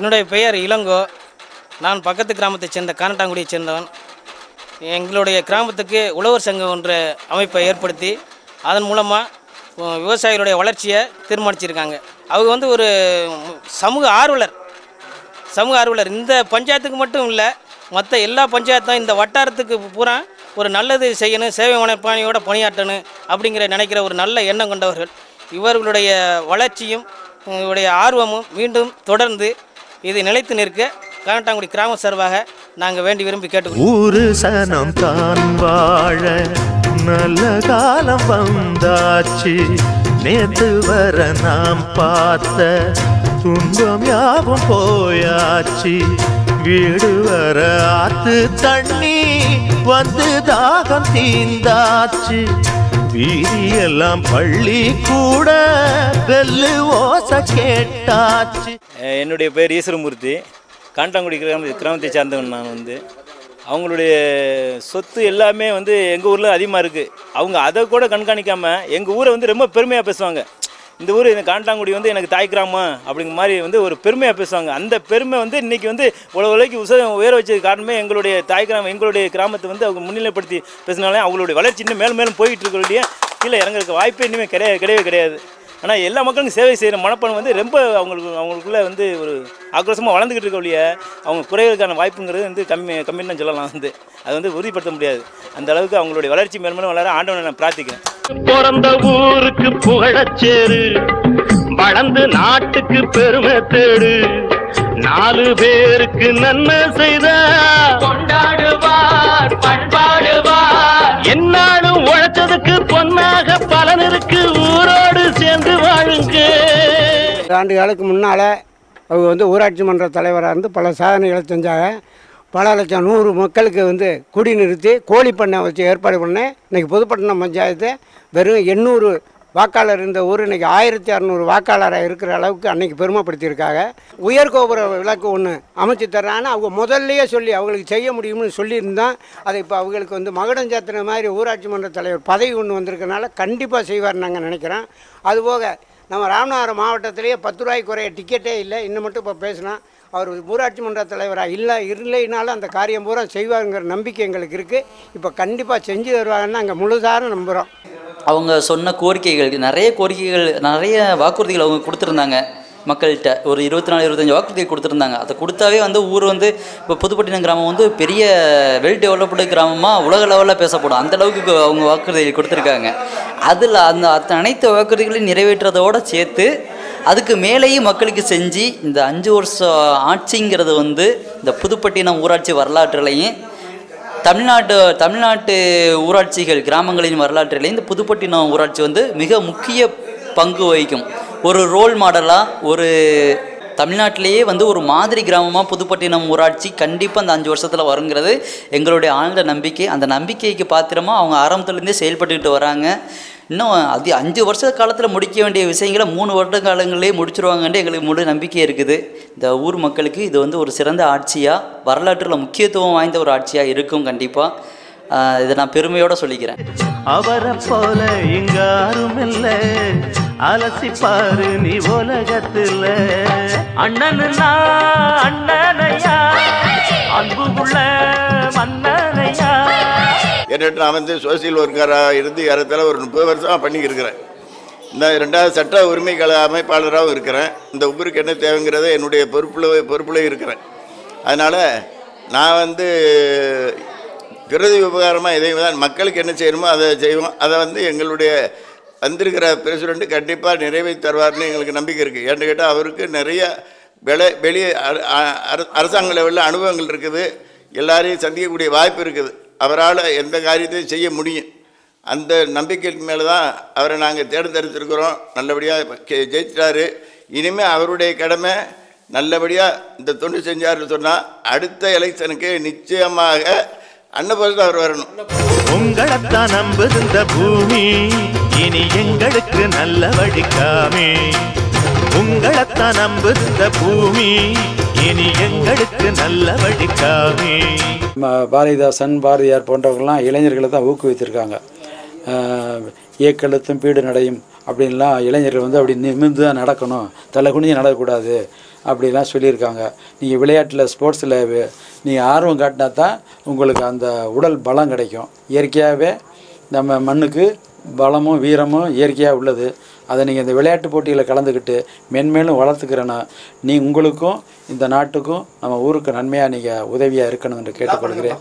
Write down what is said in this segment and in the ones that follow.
என்னுடைய பெயர் இளங்கோ நான் பக்கத்து கிராமத்தைச் சேர்ந்த கானட்டாங்குடியைச் சேர்ந்தவன் எங்களுடைய கிராமத்துக்கு உழவர் சங்கம் என்ற அமைப்பை ஏற்படுத்தி அதன் மூலமாக விவசாயிகளுடைய வளர்ச்சியை தீர்மானிச்சிருக்காங்க அவங்க வந்து ஒரு சமூக ஆர்வலர் சமூக ஆர்வலர் இந்த பஞ்சாயத்துக்கு மட்டும் இல்லை மற்ற எல்லா பஞ்சாயத்தும் இந்த வட்டாரத்துக்கு பூரா ஒரு நல்லது செய்யணும் சேவை மனப்பாணியோட பணியாற்றணும் அப்படிங்கிற நினைக்கிற ஒரு நல்ல எண்ணம் கொண்டவர்கள் இவர்களுடைய வளர்ச்சியும் இவருடைய ஆர்வமும் மீண்டும் தொடர்ந்து இது நிலைத்து நிற்க கானட்டாங்குடி கிராம சார்பாக நாங்கள் வேண்டி விரும்பி கேட்டுக்கொள்கிறோம் ஊரு சனம் தான் வாழ நல்ல காலம் வந்தாச்சு நேத்து வர நாம் பார்த்த துன்பம் யாவும் போயாச்சு வீடு வர ஆத்து தண்ணி வந்து தாகம் தீந்தாச்சு வீதியெல்லாம் பள்ளி கூட வெல்லு ஓச கேட்டாச்சு என்னுடைய பேர் ஈஸ்வரமூர்த்தி காண்டாங்குடி கிராம கிராமத்தை சார்ந்தவன் நான் வந்து அவங்களுடைய சொத்து எல்லாமே வந்து எங்கள் ஊரில் அதிகமாக இருக்குது அவங்க அதை கூட கண்காணிக்காமல் எங்கள் ஊரை வந்து ரொம்ப பெருமையாக பேசுவாங்க இந்த ஊர் இந்த காண்டாங்குடி வந்து எனக்கு தாய் கிராமம் அப்படிங்கிற மாதிரி வந்து ஒரு பெருமையாக பேசுவாங்க அந்த பெருமை வந்து இன்றைக்கி வந்து உலக உலகி உச உயர வச்சது காரணமே எங்களுடைய தாய் கிராமம் எங்களுடைய கிராமத்தை வந்து அவங்க முன்னிலைப்படுத்தி பேசினாலே அவங்களுடைய வளர்ச்சி இன்னும் மேலும் மேலும் போயிட்டு இருக்கிற கீழே இறங்குறதுக்கு வாய்ப்பே இனிமேல் கிடையாது கிடையவே கிடையாது ஆனால் எல்லா மக்களுக்கும் சேவை செய்கிற மனப்பான்மை வந்து ரொம்ப அவங்களுக்கு அவங்களுக்குள்ள வந்து ஒரு ஆக்ரோஷமாக வளர்ந்துக்கிட்டு இருக்க ஒழிய அவங்க குறைகளுக்கான வாய்ப்புங்கிறது வந்து கம்மி கம்மின்னு தான் சொல்லலாம் வந்து அது வந்து உறுதிப்படுத்த முடியாது அந்த அளவுக்கு அவங்களுடைய வளர்ச்சி மேலும் வளர ஆண்டவனை நான் பிரார்த்திக்கிறேன் பிறந்த ஊருக்கு புகழச்சேரு வளர்ந்து நாட்டுக்கு பெருமை தேடு நாலு பேருக்கு நன்மை செய்த கொண்டாடுவார் பண்பாடுவார் என்னாலும் உழைச்சதுக்கு பொன்னாக பலன் இருக்கு ஊரோடு சேர்ந்து வாழுங்க ஆண்டு காலுக்கு முன்னால் அவங்க வந்து ஊராட்சி மன்ற தலைவராக இருந்து பல சாதனைகளை செஞ்சாங்க பல லட்சம் நூறு மக்களுக்கு வந்து குடி நிறுத்தி கோழி பண்ணை வச்சு ஏற்பாடு பண்ணேன் இன்றைக்கி புதுப்பட்டினம் பஞ்சாயத்து வெறும் எண்ணூறு வாக்காளர் இருந்த ஊர் இன்றைக்கி ஆயிரத்தி அறநூறு வாக்காளராக இருக்கிற அளவுக்கு அன்றைக்கி பெருமைப்படுத்தியிருக்காங்க உயர் கோபுர விளக்கு ஒன்று அமைச்சு தர்றான்னு அவங்க முதல்லயே சொல்லி அவங்களுக்கு செய்ய முடியும்னு சொல்லியிருந்தான் அதை இப்போ அவங்களுக்கு வந்து மகுடஞ்சாத்தின மாதிரி ஊராட்சி மன்ற தலைவர் பதவி ஒன்று வந்திருக்கனால கண்டிப்பாக செய்வார் நாங்கள் நினைக்கிறோம் அதுபோக நம்ம ராமநாதபுரம் மாவட்டத்திலேயே பத்து ரூபாய்க்கு குறைய டிக்கெட்டே இல்லை இன்னும் மட்டும் இப்போ பேசினா அவர் ஊராட்சி மன்ற தலைவராக இல்லை இல்லைனாலும் அந்த காரியம் பூரா செய்வாருங்கிற நம்பிக்கை எங்களுக்கு இருக்குது இப்போ கண்டிப்பாக செஞ்சு தருவாங்கன்னு நாங்கள் முழுசார நம்புகிறோம் அவங்க சொன்ன கோரிக்கைகள் நிறைய கோரிக்கைகள் நிறைய வாக்குறுதிகள் அவங்க கொடுத்துருந்தாங்க மக்கள்கிட்ட ஒரு இருபத்தி நாலு இருபத்தஞ்சி வாக்குறுதிகள் கொடுத்துருந்தாங்க அதை கொடுத்தாவே வந்து ஊர் வந்து இப்போ புதுப்பட்டினம் கிராமம் வந்து பெரிய வெல் டெவலப்டு கிராமமாக உலக லெவலில் பேசப்படும் அந்த அளவுக்கு அவங்க வாக்குறுதிகள் கொடுத்துருக்காங்க அதில் அந்த அத்த அனைத்து வாக்குறுதிகளையும் நிறைவேற்றதோடு சேர்த்து அதுக்கு மேலேயும் மக்களுக்கு செஞ்சு இந்த அஞ்சு வருஷம் ஆட்சிங்கிறது வந்து இந்த புதுப்பட்டினம் ஊராட்சி வரலாற்றுலையும் தமிழ்நாட்டு தமிழ்நாட்டு ஊராட்சிகள் கிராமங்களின் வரலாற்றிலே இந்த புதுப்பட்டினம் ஊராட்சி வந்து மிக முக்கிய பங்கு வகிக்கும் ஒரு ரோல் மாடலாக ஒரு தமிழ்நாட்டிலேயே வந்து ஒரு மாதிரி கிராமமாக புதுப்பட்டினம் ஊராட்சி கண்டிப்பாக அந்த அஞ்சு வருஷத்தில் வருங்கிறது எங்களுடைய ஆழ்ந்த நம்பிக்கை அந்த நம்பிக்கைக்கு பாத்திரமா அவங்க ஆரம்பத்துலேருந்தே செயல்பட்டுக்கிட்டு வராங்க இன்னும் அது அஞ்சு வருஷ காலத்தில் முடிக்க வேண்டிய விஷயங்களை மூணு வருட காலங்களிலே முடிச்சிருவாங்கன்ட்டு எங்களுக்கு முழு நம்பிக்கை இருக்குது இந்த ஊர் மக்களுக்கு இது வந்து ஒரு சிறந்த ஆட்சியாக வரலாற்றில் முக்கியத்துவம் வாய்ந்த ஒரு ஆட்சியாக இருக்கும் கண்டிப்பாக இதை நான் பெருமையோடு சொல்லிக்கிறேன் அவரை போல இங்க யாரும் இல்ல அலசி பாரு நீ உலகத்துல அண்ணனுனா அண்ணனையா அன்புக்குள்ள மன்னனையா ஏற்ற நான் வந்து சோசியல் ஒர்க்கராக இருந்து ஏறத்தாழ ஒரு முப்பது வருஷமாக பண்ணிக்கிட்டு இருக்கிறேன் இந்த ரெண்டாவது சட்ட உரிமை கல அமைப்பாளராகவும் இருக்கிறேன் இந்த ஊருக்கு என்ன தேவைங்கிறத என்னுடைய பொறுப்பில் பொறுப்பில் இருக்கிறேன் அதனால் நான் வந்து பிரதி உபகாரமாக எதையும் தான் மக்களுக்கு என்ன செய்யணுமோ அதை செய்வோம் அதை வந்து எங்களுடைய வந்திருக்கிற பிரசிடெண்ட் கண்டிப்பாக நிறைவேற்றி தருவார்னு எங்களுக்கு நம்பிக்கை இருக்குது ஏன்னு கேட்டால் அவருக்கு நிறைய வெளி வெளியே அர- அர- அரசாங்க லெவலில் அனுபவங்கள் இருக்குது எல்லாரையும் சந்திக்கக்கூடிய வாய்ப்பு இருக்குது அவரால் எந்த காரியத்தையும் செய்ய முடியும் அந்த நம்பிக்கைக்கு மேலே தான் அவரை நாங்கள் தேர்ந்தெடுத்திருக்கிறோம் நல்லபடியாக ஜெயிச்சிட்டாரு இனிமேல் அவருடைய கடமை நல்லபடியாக இந்த தொண்டு செஞ்சாருன்னு சொன்னால் அடுத்த எலெக்ஷனுக்கு நிச்சயமாக அன்னபோது அவர் வரணும் உங்களைத்தான் நம்புது இந்த பூமி இனி எங்களுக்கு நல்ல வழிக்காமே உங்களைத்தான் நம்புது இந்த பூமி இனி எங்களுக்கு நல்ல வழிக்காமே ம- பாரதிதாசன் பாரதியார் போன்றவர்கள்லாம் இளைஞர்களை தான் ஊக்குவித்திருக்காங்க ஆஹ் ஏக்கெழுத்தும் பீடு நடையும் அப்படின்லாம் இளைஞர்கள் வந்து அப்படி நிமிர்ந்து தான் நடக்கணும் தலை குனிஞ்சு நடக்கக்கூடாது அப்படிலாம் சொல்லியிருக்காங்க நீங்கள் விளையாட்டில் ஸ்போர்ட்ஸில் நீங்கள் ஆர்வம் காட்டினா தான் உங்களுக்கு அந்த உடல் பலம் கிடைக்கும் இயற்கையாகவே நம்ம மண்ணுக்கு பலமும் வீரமும் இயற்கையாக உள்ளது அதை நீங்கள் இந்த விளையாட்டு போட்டியில் கலந்துக்கிட்டு மென்மேலும் வளர்த்துக்கிறேன்னா நீ உங்களுக்கும் இந்த நாட்டுக்கும் நம்ம ஊருக்கு நன்மையாக நீங்கள் உதவியாக இருக்கணும் என்று கேட்டுக்கொள்கிறேன்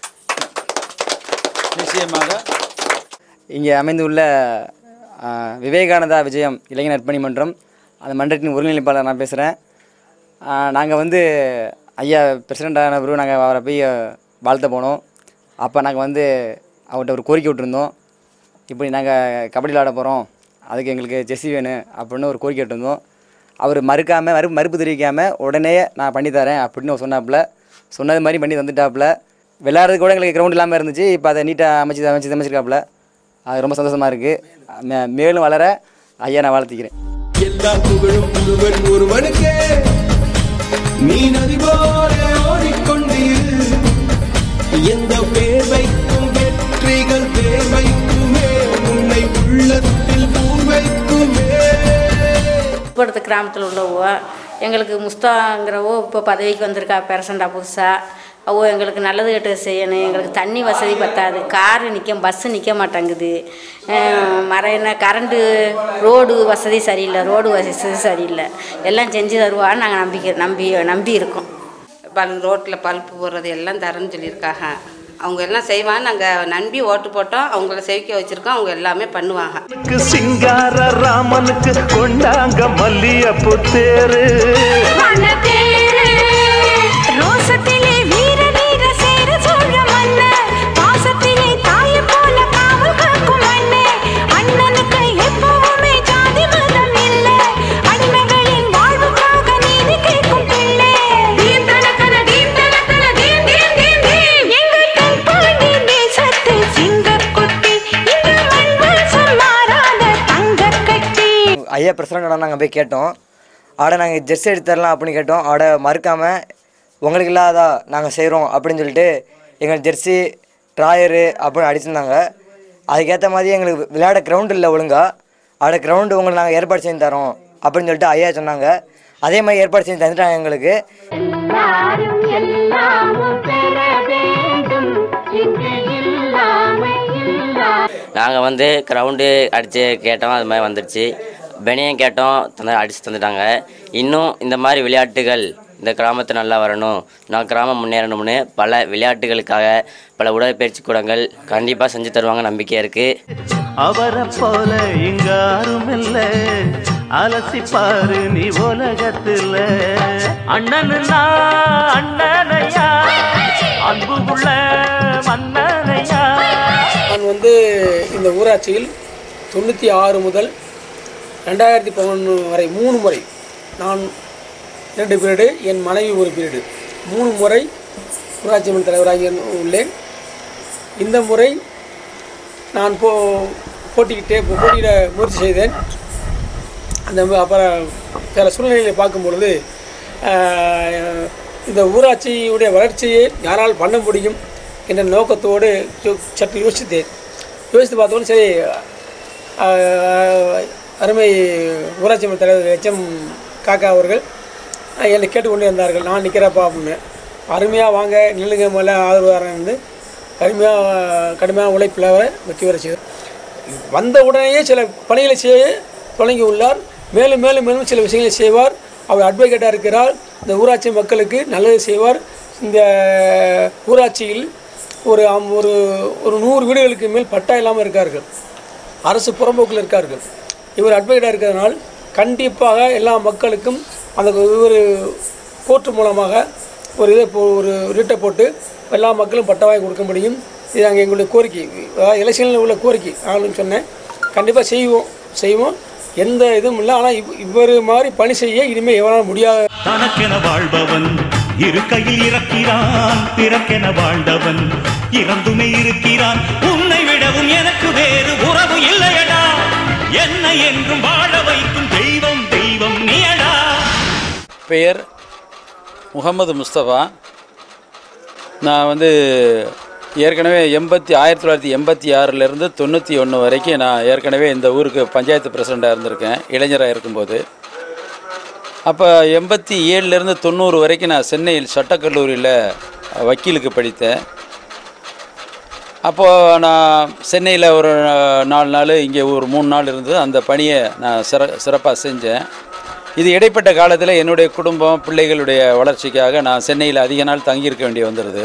நிச்சயமாக இங்கே அமைந்துள்ள ஆ, விவேகானந்தா விஜயம் இளைஞர் நற்பணி மன்றம் அந்த மன்றத்தின் ஒருங்கிணைப்பாளர் நான் பேசுகிறேன் நாங்கள் வந்து ஐயா பிரசிடெண்ட் ஆன பிறகு நாங்கள் அவரை போய் வாழ்த்த போனோம் அப்போ நாங்கள் வந்து அவர்கிட்ட ஒரு கோரிக்கை விட்டுருந்தோம் இப்படி நாங்கள் கபடி விளாட போகிறோம் அதுக்கு எங்களுக்கு ஜெர்சி வேணும் அப்படின்னு ஒரு கோரிக்கை விட்டுருந்தோம் அவர் மறுக்காமல் மறு மறுப்பு தெரிவிக்காமல் உடனே நான் பண்ணி தரேன் அப்படின்னு சொன்னாப்புல சொன்னது மாதிரி பண்ணி தந்துட்டாப்புல விளையாடுறது கூட எங்களுக்கு கிரவுண்ட் இல்லாமல் இருந்துச்சு இப்போ அதை நீட்டாக அமைச்சு அமைச்சு அமைச்சிருக்காப்புல அது ரொம்ப சந்தோஷமாக இருக்குது மேலும் வளர ஐயா நான் வாழ்த்திக்கிறேன் எல்லா புகழும் ஒருவன் ஒருவனுக்கே நீ நதி போல ஓடிக்கொண்டீர் எந்த பேர் வைக்கும் வெற்றிகள் பேர் வைக்குமே உன்னை உள்ளத்தில் பூர் வைக்குமே உட்படுத்த கிராமத்தில் உள்ளவோ எங்களுக்கு முஸ்தாங்கிறவோ இப்போ பதவிக்கு வந்திருக்கா பேரசண்டா புதுசாக அவோ எங்களுக்கு நல்லது கெட்டது செய்யணும் எங்களுக்கு தண்ணி வசதி பத்தாது காரு நிற்க பஸ்ஸு நிற்க மாட்டேங்குது அஹ் மர என்ன கரண்ட்டு ரோடு வசதி சரியில்லை ரோடு வசதி சரியில்லை எல்லாம் செஞ்சு தருவான்னு நாங்கள் நம்பிக்கை நம்பி நம்பி இருக்கோம் பல் ரோட்டில் பல்ப்பு போடுறது எல்லாம் தரேன்னு சொல்லியிருக்காங்க அவங்க எல்லாம் செய்வாங்க நாங்கள் நம்பி ஓட்டு போட்டோம் அவங்கள செவிக்க வச்சுருக்கோம் அவங்க எல்லாமே பண்ணுவாங்க சிங்கார ராமனுக்கு கொண்டாங்க மல்லியப்பு தேரு ரோசத்திலே வீர வீர சேர சோழ மன்னர் பாசத்திலே தாயை போல காவல் காக்கும் மண்ணே அண்ணனுக்கு எப்பவுமே ஜாதி மதம் இல்ல அடிமைகளின் வாழ்வுக்காக நீதி கேட்கும் பிள்ளை தீம் தனக்கன தீம் தனக்கன தீம் தீம் தீம் தீம் எங்கள் தென்பாண்டி தேசத்து சிங்கக்குட்டி இந்த மண் வாசம் மாறாத தங்கக் கட்டி ஐயா பிரசிடண்டோட நாங்கள் போய் கேட்டோம் ஆட நாங்கள் ஜெர்சி எடுத்து தரலாம் அப்படின்னு கேட்டோம் ஆட மறுக்காமல் உங்களுக்கு இல்லாதா நாங்கள் செய்கிறோம் அப்படின்னு சொல்லிட்டு எங்கள் ஜெர்சி ட்ராயரு அப்படின்னு அடிச்சிருந்தாங்க அதுக்கேற்ற மாதிரி எங்களுக்கு விளையாட கிரவுண்டு இல்லை ஒழுங்கா ஆட கிரவுண்டு உங்களுக்கு நாங்கள் ஏற்பாடு செஞ்சு தரோம் அப்படின்னு சொல்லிட்டு ஐயா சொன்னாங்க அதே மாதிரி ஏற்பாடு செஞ்சு தந்துட்டாங்க எங்களுக்கு எல்லாரும் எல்லாமும் பெற வேண்டும் இங்கு இல்லாமல் இல்லா நாங்கள் வந்து கிரவுண்டு அடித்து கேட்டோம் அது மாதிரி வந்துடுச்சு பெனியும் கேட்டோம் தந்து அடித்து தந்துட்டாங்க இன்னும் இந்த மாதிரி விளையாட்டுகள் இந்த கிராமத்தை நல்லா வரணும் நான் கிராமம் முன்னேறணும்னு பல விளையாட்டுகளுக்காக பல உடற்பயிற்சி கூடங்கள் கண்டிப்பாக செஞ்சு தருவாங்க நம்பிக்கை இருக்குது அவரை போல இங்க யாரும் இல்ல அலசி பாரு நீ உலகத்துல அண்ணனுன்னா அண்ணனையா அன்பு உள்ள மன்னனையா நான் வந்து இந்த ஊராட்சியில் தொண்ணூற்றி ஆறு முதல் ரெண்டாயிரத்தி பதினொன்று வரை மூணு முறை நான் இரண்டு பீரியடு என் மனைவி ஒரு பீரியடு மூணு முறை ஊராட்சி மன்ற தலைவராக உள்ளேன் இந்த முறை நான் போ போட்டிக்கிட்டே போட்டியிட முயற்சி செய்தேன் அந்த ம- அப்புறம் சில சூழ்நிலைகளை பார்க்கும் பொழுது ஆஹ், இந்த ஊராட்சியுடைய வளர்ச்சியை யாரால் பண்ண முடியும் என்ற நோக்கத்தோடு யோ- சற்று யோசித்தேன் யோசித்து பார்த்தோன்னு சரி ஆஹ், அருமை ஊராட்சி மன்ற தலைவர் எச்எம் காக்கா அவர்கள் ஆஹ், என்னை கேட்டுக்கொண்டே இருந்தார்கள் நான் நிற்கிறப்பா அப்படின்னு அருமையாக வாங்க நில்லுங்க மேலே ஆதரவாரன் வந்து கடுமையாக கடுமையான உழைப்பில் அவரை வெற்றி பெற செய்தார் வந்த உடனேயே சில பணிகளை செய்ய தொடங்கி உள்ளார் மேலும் மேலும் மேலும் சில விஷயங்களை செய்வார் அவர் அட்வொகேட்டாக இருக்கிறார் இந்த ஊராட்சி மக்களுக்கு நல்லது செய்வார் இந்த ஊராட்சியில் ஒரு அம்- ஒரு ஒரு நூறு வீடுகளுக்கு மேல் பட்டா இல்லாமல் இருக்கார்கள் அரசு புறம்போக்கில் இருக்கார்கள் இவர் அட்வொகேட்டாக இருக்கிறதுனால் கண்டிப்பாக எல்லா மக்களுக்கும் அந்த ஒரு கோர்ட்டு மூலமாக ஒரு இதை போ ஒரு ரிட்டை போட்டு எல்லா மக்களும் பட்டா வாங்கி கொடுக்க முடியும் இது நாங்கள் எங்களுடைய கோரிக்கை அதாவது எலெக்ஷனில் உள்ள கோரிக்கை ஆளுன்னு சொன்னேன் கண்டிப்பாக செய்வோம் செய்வோம் எந்த இதுவும் இல்லை ஆனால் இவ் இவர் மாதிரி பணி செய்ய இனிமேல் எவரால் முடியாது தனக்கென வாழ்பவன் இருக்கையில் இறக்கிறான் பிறக்கென வாழ்ந்தவன் இறந்துமே இருக்கிறான் உன்னை விடவும் எனக்கு வேறு உறவு இல்லையடா என்னை என்றும் வாழ வைக்கும் தெய்வம் தெய்வம் நீயடா பெயர் முகமது முஸ்தபா நான் வந்து ஏற்கனவே எண்பத்தி ஆயிரத்தி தொள்ளாயிரத்தி எண்பத்தி ஆறிலேருந்து தொண்ணூற்றி ஒன்று வரைக்கும் நான் ஏற்கனவே இந்த ஊருக்கு பஞ்சாயத்து பிரசிடண்டாக இருந்திருக்கேன் இளைஞராக இருக்கும்போது அப்போ எண்பத்தி ஏழுலேருந்து தொண்ணூறு வரைக்கும் நான் சென்னையில் சட்டக்கல்லூரியில் வக்கீலுக்கு படித்தேன் அப்போது நான் சென்னையில் ஒரு நாலு நாள் இங்கே ஒரு மூணு நாள் இருந்து அந்த பணியை நான் சிற சிறப்பாக செஞ்சேன் இது இடைப்பட்ட காலத்தில் என்னுடைய குடும்பம் பிள்ளைகளுடைய வளர்ச்சிக்காக நான் சென்னையில் அதிக நாள் தங்கியிருக்க வேண்டி வந்துடுது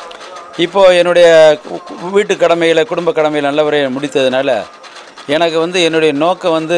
இப்போது என்னுடைய கு- கு- வீட்டு கடமைகளை குடும்ப கடமைகளை நல்லவரை முடித்ததுனால எனக்கு வந்து என்னுடைய நோக்கம் வந்து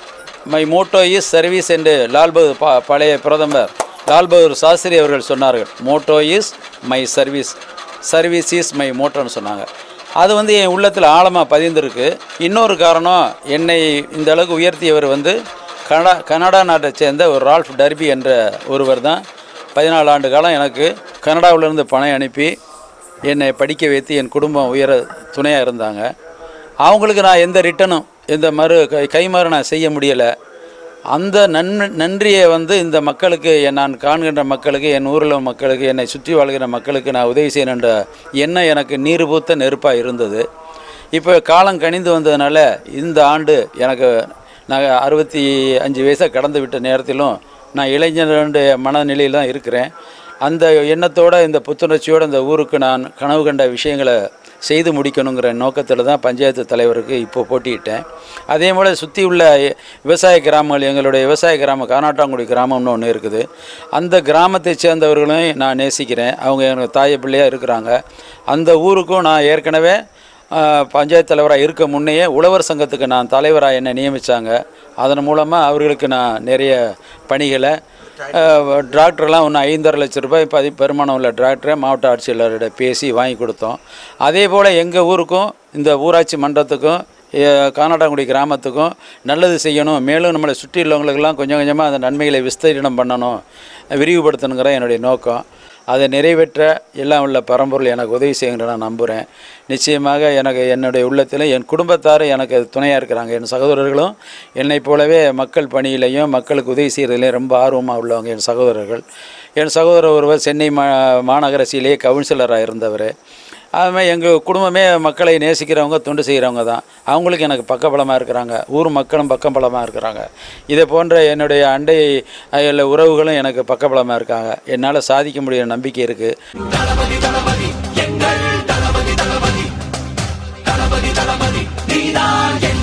மை மோட்டோ இஸ் சர்வீஸ் என்று லால் பகதூர் பா பழைய பிரதமர் லால் பகதூர் சாஸ்திரி அவர்கள் சொன்னார்கள் motto is my service service is my மோட்டோன்னு சொன்னாங்க அது வந்து என் உள்ளத்தில் ஆழமாக பதிந்திருக்கு இன்னொரு காரணம் என்னை இந்த அளவுக்கு உயர்த்தியவர் வந்து கனடா கனடா நாட்டை சேர்ந்த ஒரு ரால்ஃப் டர்பி என்ற ஒருவர் தான் பதினாலு ஆண்டு காலம் எனக்கு கனடாவிலேருந்து பணம் அனுப்பி என்னை படிக்க வைத்து என் குடும்பம் உயர துணையாக இருந்தாங்க அவங்களுக்கு நான் எந்த ரிட்டனும் எந்த மறு கை கைமாறு நான் செய்ய முடியலை அந்த நன் நன்றியை வந்து இந்த மக்களுக்கு என் நான் காண்கின்ற மக்களுக்கு என் ஊரில் உள்ள மக்களுக்கு என்னை சுற்றி வாழ்கிற மக்களுக்கு நான் உதவி செய்யணுன்ற எண்ணம் எனக்கு நீர் பூத்த நெருப்பாக இருந்தது இப்போ காலம் கனிந்து வந்ததுனால இந்த ஆண்டு எனக்கு நான் அறுபத்தி அஞ்சு வயசை கடந்து விட்ட நேரத்திலும் நான் இளைஞருடைய மனநிலையில் தான் இருக்கிறேன் அந்த எண்ணத்தோட இந்த புத்துணர்ச்சியோடு இந்த ஊருக்கு நான் கனவு கண்ட விஷயங்களை செய்து முடிக்கணுங்கிற நோக்கத்தில் தான் பஞ்சாயத்து தலைவருக்கு இப்போ போட்டியிட்டேன் அதே போல் சுற்றி உள்ள விவசாய கிராமங்கள் எங்களுடைய விவசாய கிராமம் கானாட்டாங்குடி கிராமம்னு ஒன்று இருக்குது அந்த கிராமத்தை சேர்ந்தவர்களையும் நான் நேசிக்கிறேன் அவங்க எனக்கு தாய பிள்ளையாக இருக்கிறாங்க அந்த ஊருக்கும் நான் ஏற்கனவே ஆஹ், பஞ்சாயத்து தலைவராக இருக்க முன்னையே உழவர் சங்கத்துக்கு நான் தலைவராக என்னை நியமித்தாங்க அதன் மூலமாக அவர்களுக்கு நான் நிறைய பணிகளை டிராக்டர்லாம் ஒன்று ஐந்தரை லட்ச ரூபாய் பதி பெருமானம் உள்ள டிராக்டரை மாவட்ட ஆட்சியாளர்கிட்ட பேசி வாங்கி கொடுத்தோம் அதே போல் எங்கள் ஊருக்கும் இந்த ஊராட்சி மன்றத்துக்கும் எ- கானாட்டாங்குடி கிராமத்துக்கும் நல்லது செய்யணும் மேலும் நம்மளை சுற்றி உள்ளவங்களுக்கெல்லாம் கொஞ்சம் கொஞ்சமாக அந்த நன்மைகளை விஸ்தீரணம் பண்ணணும் விரிவுபடுத்தணுங்கிற என்னுடைய நோக்கம் அதை நிறைவேற்ற எல்லாம் உள்ள பரம்பொருள் எனக்கு உதவி செய்யுங்கிற நான் நம்புகிறேன் நிச்சயமாக எனக்கு என்னுடைய உள்ளத்தில் என் குடும்பத்தார் எனக்கு துணையாக இருக்கிறாங்க என் சகோதரர்களும் என்னைப் போலவே மக்கள் பணியிலையும் மக்களுக்கு உதவி செய்கிறதுலையும் ரொம்ப ஆர்வமாக உள்ளவங்க என் சகோதரர்கள் என் சகோதரர் ஒருவர் சென்னை மா மாநகராட்சியிலேயே கவுன்சிலராக இருந்தவர் அதுமாதிரி எங்கள் குடும்பமே மக்களை நேசிக்கிறவங்க தொண்டு செய்கிறவங்க தான் அவங்களுக்கு எனக்கு பக்கபலமாக இருக்கிறாங்க ஊர் மக்களும் பக்கபலமாக இருக்கிறாங்க இதை போன்ற என்னுடைய அண்டை அயல் உறவுகளும் எனக்கு பக்கபலமாக இருக்காங்க என்னால் சாதிக்க முடியும் நம்பிக்கை இருக்குது தளபதி தளபதி எங்கள் தளபதி தளபதி தளபதி தளபதி நீதான்